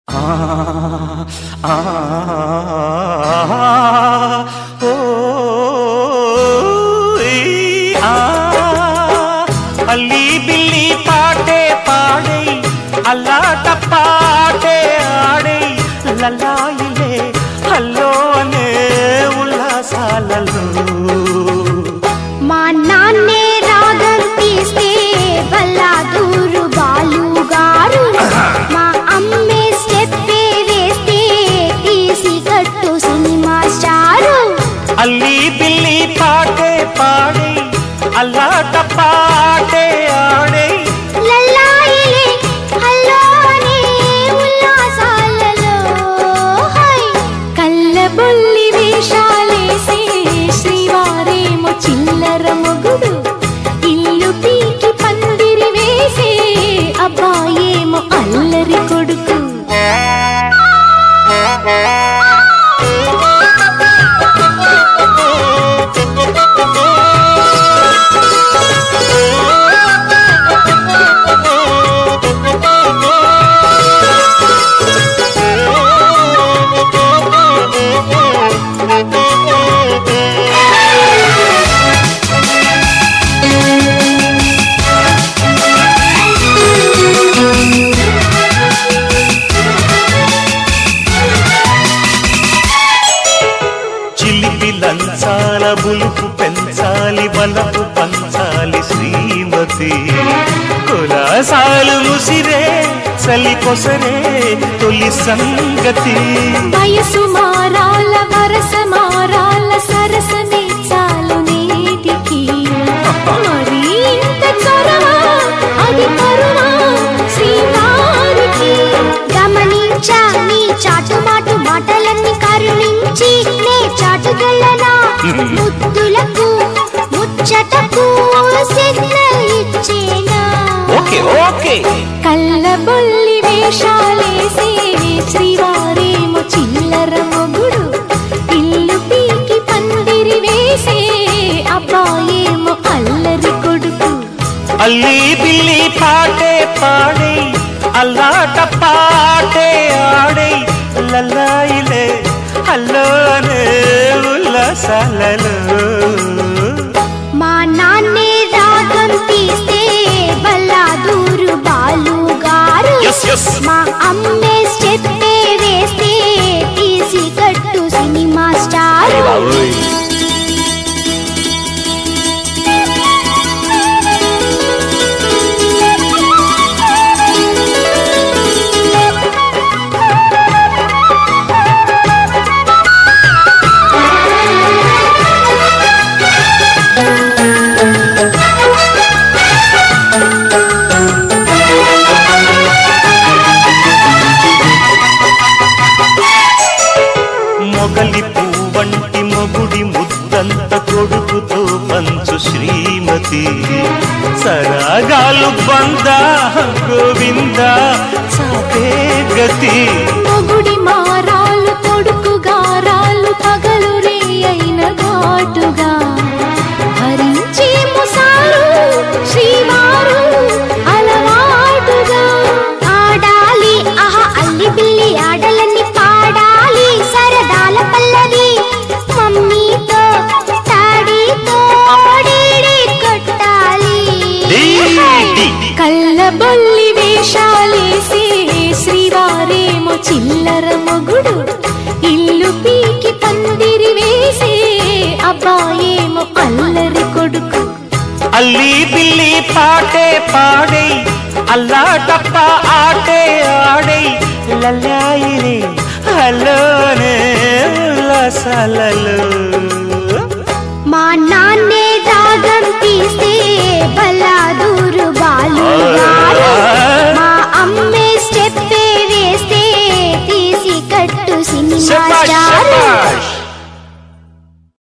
ఆ ఆ ఓ ఈ, ఆ అల్లి బిల్లి పాటే పాడై అల్లాట పాటే ఆడై లల్లాయిలే హల్లో అనే ఉల్లాసాలలో మా నాన్నే రాగం తీస్తే బల్లాదూరు బాలుగారు మా అమ్మే స్టెప్పే వేస్తే తీసి కట్టు సినిమా స్టారు అల్లి బిల్లి పాటే పాడై అల్లాట పాటే ఆడై లల్లాయిలే హల్లో అనే ఉల్లాసాలలో హై కళ్ళబొల్లి వేషాలేసే శ్రీవారేమో చిల్లర మొగుడు ఇల్లు పీకి పందిరి వేసే అబ్బాయేమో అల్లరి కొడుకు చిలిపి లంచాల బులుపు పెంచాలి వలపు పంచాలి శ్రీమతి కులాసాలు ముసిరే చలి కొసరే తొలి సంగతి వయసు మారాల వరస మారాల సరసమే చాలు నేటికి మరి ఇంత చొరవ అది కరుణ శ్రీవారికి గమనించా నీ చాటుమాటు మాటలన్నీ కరుణించి నే చాటుకెళ్ళనా ముద్దులకు ముచ్చటకు సిగ్నల్ ఇచ్చేనా ఓకే ఓకే కళ్ళబొల్లి వేషాలేసే శ్రీవారేమో చిల్లర మొగుడు ఇల్లు పీకి పందిరి వేసే అబ్బాయేమో అల్లరి కొడుకు అల్లి బిల్లి పాటే పాడై అల్లాట పాటే ఆడై లల్లాయిలే హల్లోనే ఉల్లాసాలలో మా నాన్నే రాగం తీస్తే బల్లాదూరు బాలు గారు Yes, yes. మా అమ్మే స్టెప్పే వేస్తే తీసి కట్టు సినిమా స్టార్ మొగలి పువ్వంటి మొగుడి ముద్దంత కొడుకుతో పంచు శ్రీమతి సరాగాలు బందా గోవింద చాపే గతి మొగుడి మారాలు కొడుకు గారాలు పగలు రే అయిన ఘాటుగా భరించే ముసారు శ్రీవారు అలవాటుగా ఆడాలి ఆహా అల్లి బిల్లి ఆడలని పాడాలి సరదాల పల్లవి మమ్మీతో డాడీతో డీడీ కొట్టాలి డీడీ. కళ్ళబొల్లి వేషాలేసే శ్రీవారేమో చిల్లర మొగుడు ఇల్లు పీకి పందిరి వేసే అబ్బాయేమో అల్లరి కొడుకు అల్లి బిల్లి పాటే పాడై అల్లాటప్ప ఆటే ఆడై లల్లాయిలే హల్లోనే ఉల్లాసాలలో మా నా